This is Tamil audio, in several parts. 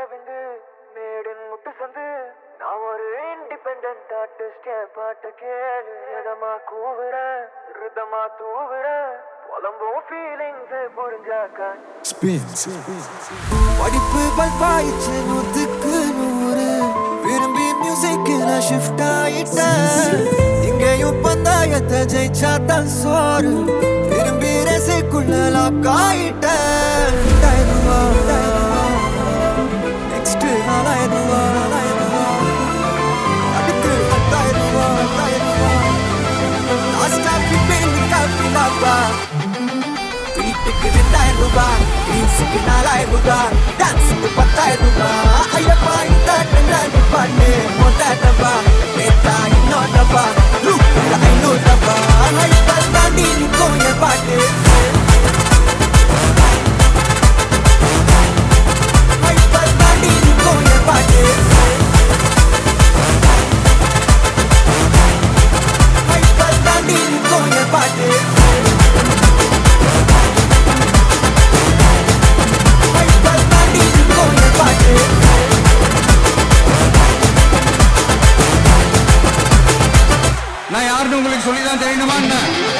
அரவிந்து மேடின் முட்டு சந்து நான் ஒரு இண்டிபெண்ட் ஆர்டிஸ்ட் என் பாட்டு கேளு எதமா கூவுறேன் ரிதமா தூவுறேன் புலம்பும் ஃபீலிங்ஸ் புரிஞ்சாக்கா Spins. படிப்பு பல்பாயிச்சு நூத்துக்கு நூறு விரும்பி மியூசிக்கு நான் ஷிஃப்ட் ஆயிட்டேன் இங்கேயும் பந்தாயத்தை ஜெயிச்சா தான் சோறு விரும்பி ரசிக்குள்ள லாக் ஆயிட்டேன் டைருவா நெக்ஸ்ட் நாலாயிரூவா நாலாயிரூவா அடுத்து பத்தாயிரூவா பத்தாயிரூவா லாஸ்டா பில் காப்பி லாப்பா வீட்டுக்கு ரெண்டாயிரம் ரூபாய் ரீல்ஸுக்கு நாலாயிரம் ரூபாய் டான்ஸுக்கு பத்தாயிரம் ரூபாய் ஐயப்பா இந்த ரெண்டாயிரம் பாட்டு மொத்த டப்பா நேத்தா இன்னொரு டப்பா லூப்புக்கு ஐநூறு டப்பா ஹைப்பர் தாண்டி நிற்கும் என் பாட்டு ஹைப்பர் தாண்டி நிற்கும் என் பாட்டு ஹைப்பர் தாண்டி நிற்கும் என் பாட்டு ஹைப்பர் தாண்டி நிற்கும் என் பாட்டு நான் யாருன்னு உங்களுக்கு சொல்லிதான் தெரியணுமா என்ன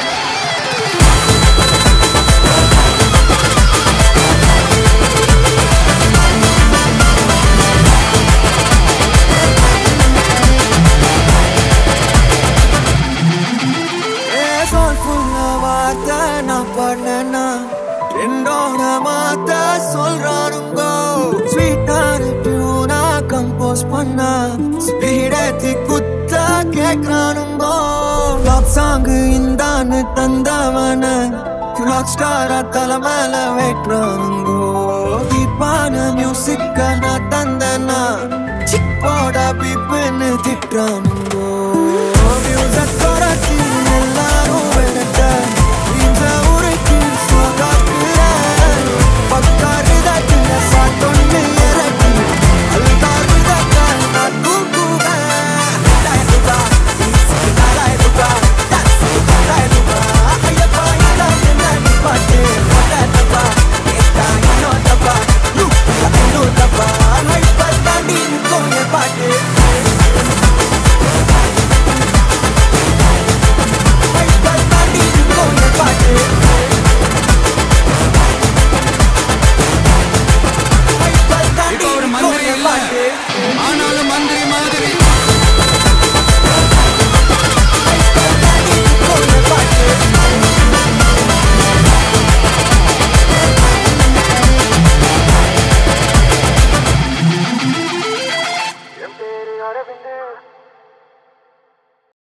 சோல்ஃபுல்ல வார்த்தை நான் பண்ணனா என்னோட மாத்த சொல்றானுங்கோ ஸ்வீட்டான டியூனா கம்போஸ் பண்ண ஸ்பீடத்தி குத்த கேக்குறானுங்கோ லாக் சாங் இந்தான்னு தந்தவன ராக் ஸ்டாரா தலை மேல வைக்கிறானுங்கோ தீப்பான மியூசிக்க நான் தந்தனா சிப்போட பிப்புன்னு திட்டுறானுங்கோ மியூசிக் தொடர்ச்சி எல்லாரும் விரட்ட இந்த உரைக்கு சொகாக்குறேன் பக்காரு தட்டுல சாட்டொன்னு இறக்கி அல்காரு தட்டால் நான் தூக்குவேன் ரெண்டாயிரம் ரூபாய் பீஸுக்கு நாலாயிரம் ரூபாய் டான்ஸுக்கு பத்தாயிரம் ரூபாய் ஐயப்பா இந்த ரெண்டாயிரம் பாட்டு மொத்த டப்பா கேட்டா இன்னொரு டப்பா லூப்புக்கு ஐநூறு டப்பா ஹைப்பர் தாண்டி நிற்கும் என் பாட்டு ஹைப்பர் தாண்டி நிற்கும் என் பாட்டு ஹைப்பர் தாண்டி இப்போ ஒரு நிற்கும் மந்திரி என் இல்ல பாட்டு ஆனாலும் மந்திரி மாதிரி ஹைப்பர் தாண்டி நிற்கும் என் பாட்டு என் பேரு அரவிந்து